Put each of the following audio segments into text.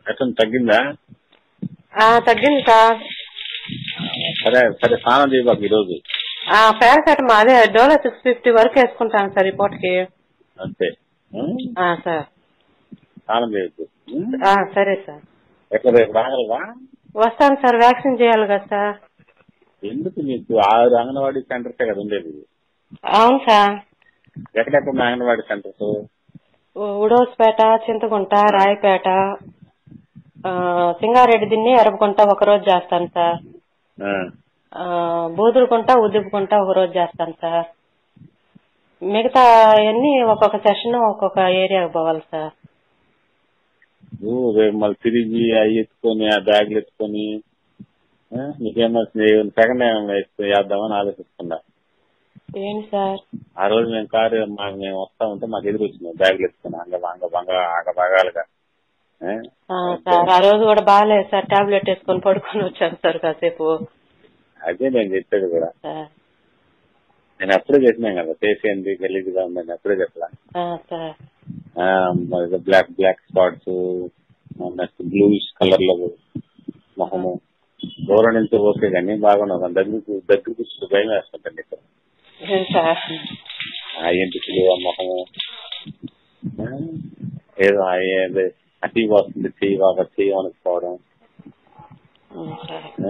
ఎట్లా తగ్గిందా ఆ, తగ్గింది సార్ సరే సరే స్నానం చేయబాకు ఈరోజు ఆ పారాసెటమాల్ అదే డోలో సిక్స్ ఫిఫ్టీ వరకు వేసుకుంటాను సార్ ఈ పూటకి అంతే ఉం? ఆ, సార్ స్నానం చేయొద్దు ఉం? ఆ, సరే సార్ ఎట్లా రేపు రాగలవా వస్తాను సార్ వ్యాక్సిన్ చేయాలి కదా సార్ ఎందుకు మీకు ఆరు అంగన్వాడీ సెంటర్సే కదా ఉండేది అవును సార్ ఎక్కడెక్కడ ఉన్నాయి అంగన్వాడీ సెంటర్స్ ఉ- ఉడోస్పేట చింతగుంట రాయపేట ఆ, సింగారెడ్డి దిన్ని ఎరపకుంట ఒక రోజు చేస్తాను సార్ ఆ. ఆ, బూదురుకుంట ఉద్దుపుకుంట ఒక రోజు చేస్తాను సార్ మిగతా అన్ని ఒక్కొక్క సెషన్ ఒక్కొక్క ఏరియాకి పోవాలి సార్ నువ్వు రేపు మళ్ళీ తిరిగి అవి ఎత్తుకొని ఆ బ్యాగులు ఎత్తుకొని ఆ, నీకేమో సెకండ్ హ్యాండ్ వేద్దామని ఆలోచిస్తున్నా ఏంటి సార్ ఆ రోజు మేము కారు మా- మేము వస్తా ఉంటే మాకు ఎదురు వచ్చింది బ్యాగులు ఎత్తుకుని అంగ అంగ బంగ ఆగ బగాలుగా ఆ? ఆ, సార్ ఆ రోజు కూడా బాగాలేదు సార్ టాబ్లెట్ వేసుకొని పడుకొని వచ్చాను సార్ కాసేపు అదే నేను చెప్పేది కూడా సార్ నేను అప్పుడే చెప్పినాను కదా చేసేయండి గలీజ్గా ఉందని అప్పుడే చెప్పలా ఆ, sir black black spots next bluish colour లో మొహము దూరం నుంచి ఓకే కానీ బాగున్నావు దగ్గరికి దగ్గరికి చూస్తే భయం వేస్తుంటండి ఇక్కడ ఏం సార్ ఆ ఎంటికలు ఆ మొహము ఆ, ఏదో ఆ ఏదో అతి వస్తుంది చెయ్యి బాగా చెయ్యి వణుకుపోవడం ఉం, సార్ ఆ?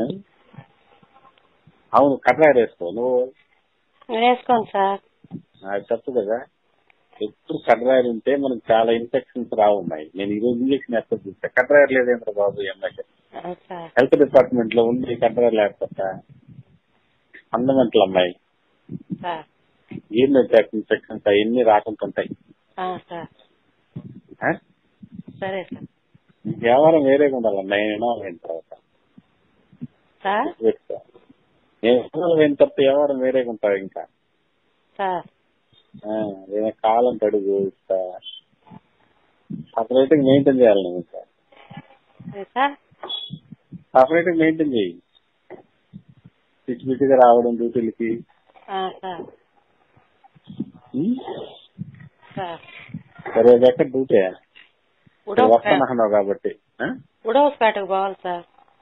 అవును కట్రాయర్ వేసుకో నువ్వు వేసుకోండి సార్ అది తప్పు కదా ఎప్పుడు కట్రాయర్ ఉంటే మనకు చాలా ఇన్ఫెక్షన్స్ రావున్నాయి నేను ఈ రోజు ఇంజక్షన్ ఎక్కడ చూసా కట్రాయర్ లేదేంద్ర బాబు ఈ అమ్మాయికి ఆ, సార్ హెల్త్ డిపార్ట్మెంట్ లో ఉంది కట్రాయర్ లేకపోతే ఫండమెంటల్ అమ్మాయి సార్ ఏం ఇన్ఫెక్షన్స్ అవన్నీ రాకుంటుంటాయి ఆ, సార్ ఆ? సరే సార్ వ్యవహారం వేరేగా ఉండాలమ్మా నేను అయిన తర్వాత సార్ పెట్టుకో. నేను అయిన తర్వాత వ్యవహారం వేరేగా ఉంటుంది ఇంకా సార్ ఆ, ఏదైనా కాలం అడుగు ఇస్తా సపరేట్ మెయింటైన్ చేయాలి నువ్వు ఇంకా ఏ సార్ సపరేట్ మెయింటైన్ చేయి పిచ్చి పిచ్చిగా రావడం డ్యూటీలకి ఆ, సార్ ఉం? సార్ సరే అది ఎక్కడ డ్యూటీ ఉడవస్పేట వస్తానన్నావు కాబట్టి ఆ? ఉడవస్పేటకు పోవాలి సార్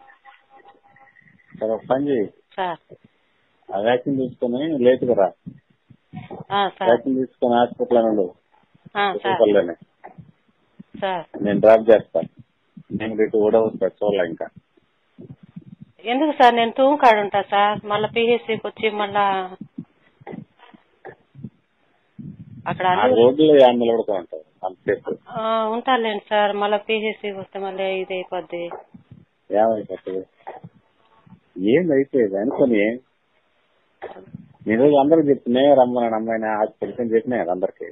సరే ఒక పని చేయి సార్ ఆ వ్యాక్సిన్ తీసుకొని లేటుగా రా ఆ, సార్ వ్యాక్సిన్ తీసుకొని హాస్పిటల్ నుండు ఆ, సార్ లోనే సార్ నేను డ్రాప్ చేస్తాను నేను రేటు ఓడవస్తాను చూడాలి ఇంకా ఎందుకు సార్ నేను తూము కాడ ఉంటా సార్ మళ్ళా పిహెచ్సికి వచ్చి మళ్ళా అక్కడ ఆ అన్ని రోడ్లో యాడ్ నిలబడుతూ ఉంటావు అంతసేపు ఆ, ఉంటానులేండి సార్ మళ్ళా పిహెచ్సికి వస్తే మళ్ళీ ఇది అయిపోద్ది ఏమైపోతుంది ఏంది అయిపోయేది అనుకొని నేను రోజు అందరికి చెప్తున్నా రమ్మని అమ్మాయిని హాస్పిటల్కి అని చెప్పినా కదా అందరికి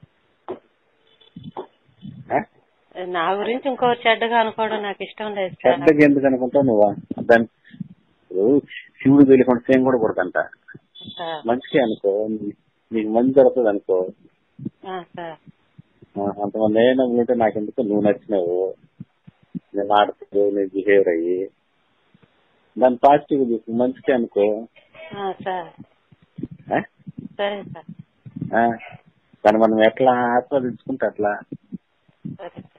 ఆ? నా గురించి ఇంకో చెడ్డగా అనుకోవడం నాకు ఇష్టం లేదు సార్ చెడ్డకి ఎందుకు అనుకుంటావు నువ్వు దాని ఇప్పుడు శివుడు తెలియకుండా సేమ్ కూడా కొడతంట సార్ మంచిగా అనుకో నీ- నీకు మంచి జరుగుతుంది అనుకో ఆ, సార్ ఆ, అంతమంది ఏ ఉంటే నాకు ఎందుకు నువ్వు నచ్చినావు నేను ఆడుతూ నీ బిహేవియర్ అయ్యి దాన్ని పాజిటివ్ చూసి మంచిగా అనుకో ఆ, సార్ ఆ? సరే సార్ ఆ, దాన్ని మనం ఎట్లా ఆస్వాదించుకుంటే అట్లా సరే సార్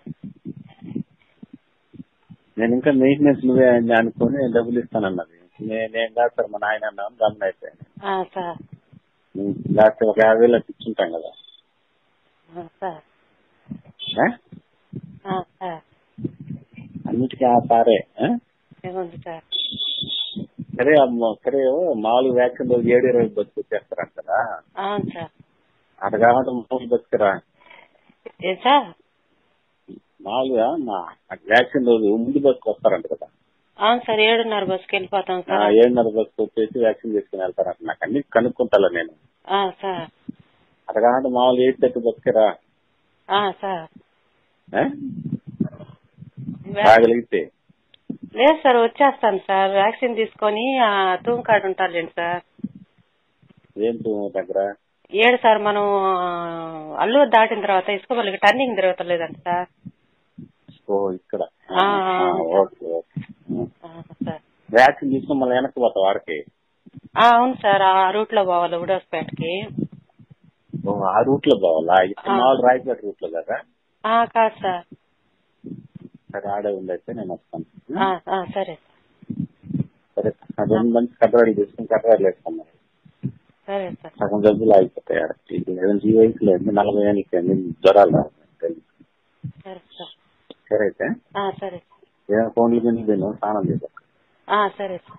నేను ఇంకా మెయింటెనెన్స్ నువ్వే అని అనుకుని డబ్బులు ఇస్తానన్నది నేనేం కాదు సార్ మా నాయన అన్నాను గమన అయిపోయాను ఆ, సార్ లాస్ట్ ఒక యాభై వేలు అట్లా ఇచ్చుంటాం కదా ఆ, సార్ ఆ? ఆ, సార్ అన్నిటికీ ఆ సారే ఆ? ఏముంది సార్ సరే అమ్మ సరే మామూలు వ్యాక్సిన్ రోజు ఏడు ఇరవై బస్సు వచ్చేస్తారంట కదా అవును సార్ అటు కాకుండా మామూలు బస్సుకురా ఏ సార్ మామూలుగా మా వ్యాక్సిన్ రోజు ముందు బస్సుకు వస్తారంట కదా అవును సార్ ఏడున్నర బస్కి వెళ్ళిపోతాం ఆ, సార్ ఏడున్నర బస్సుకు వచ్చేసి వ్యాక్సిన్ తీసుకుని వెళ్తారంట నాకు అన్ని కనుక్కుంటా నేను ఆ, సార్ అటు కాకుండా మామూలు ఎయిట్ థర్టీ బస్సుకురా ఆ, సార్ ఆ? వ్యా- రాగలిగితే లేదు సార్ వచ్చేస్తాను సార్ వ్యాక్సిన్ తీసుకొని ఆ, తూము కాడ ఉంటారులేండి సార్ ఏం తూ దగ్గర ఏడు సార్ మనం ఆ, అల్లూరు దాటిన తర్వాత ఇసుకపల్లికి టర్నింగ్ తిరగతలేదండి సార్ ఓ ఇక్కడ ఆ, ఆ, ఓకే ఓకే ఆ, సార్ వ్యాక్సిన్ తీసుకుని మళ్ళీ వెనక్కి పోతావు వాడికి ఆ, అవును సార్ ఆ రూట్ లో పోవాలి ఉడోస్పేటకి ఓ, ఆ రూట్ లో పోవాలా ఇక్కడ ఆ. మామూలు రాయపేట రూట్ లో కదా ఆ, కాదు సార్ సరే ఆడే ఉండైతే నేను వస్తాను ఆ, ఆ, సరే సరే ఆ రెండు మంచి కట్టడాలు తీసుకుని కట్టడాలు వేస్తాను మరి. సరే సార్ సగం జబ్బులు ఆగిపోతాయి ఆడ. ఇది ఏదైనా ఈ వయసులో ఏంది నలభై ఏళ్ళకి ఏంది జ్వరాలు రావు. తెలుసు. సరే సార్ సరే అయితే ఆ, సరే ఏదైనా ఫోన్లు గిన్నె తిను స్నానం చేసాక ఆ, సరే సార్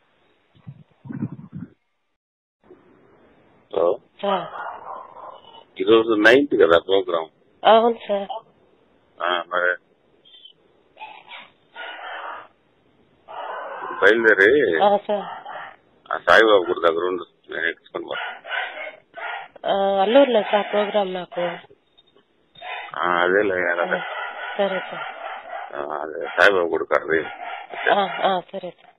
సార్ ఈరోజు నైన్త్ కదా ప్రోగ్రామ్ అవును సార్ మరి బయలుదేరి ఆ, సార్ ఆ సాయిబాబు గుడి దగ్గర ఉండు నేను ఎక్కించుకొని పోతా. ఆ, అల్లూరులో సార్ ప్రోగ్రామ్ నాకు ఆ, అదేలే అదే సరే సార్ ఆ, అదే సాయిబాబు గుడి కర్రీ ఆ, ఆ, సరే సార్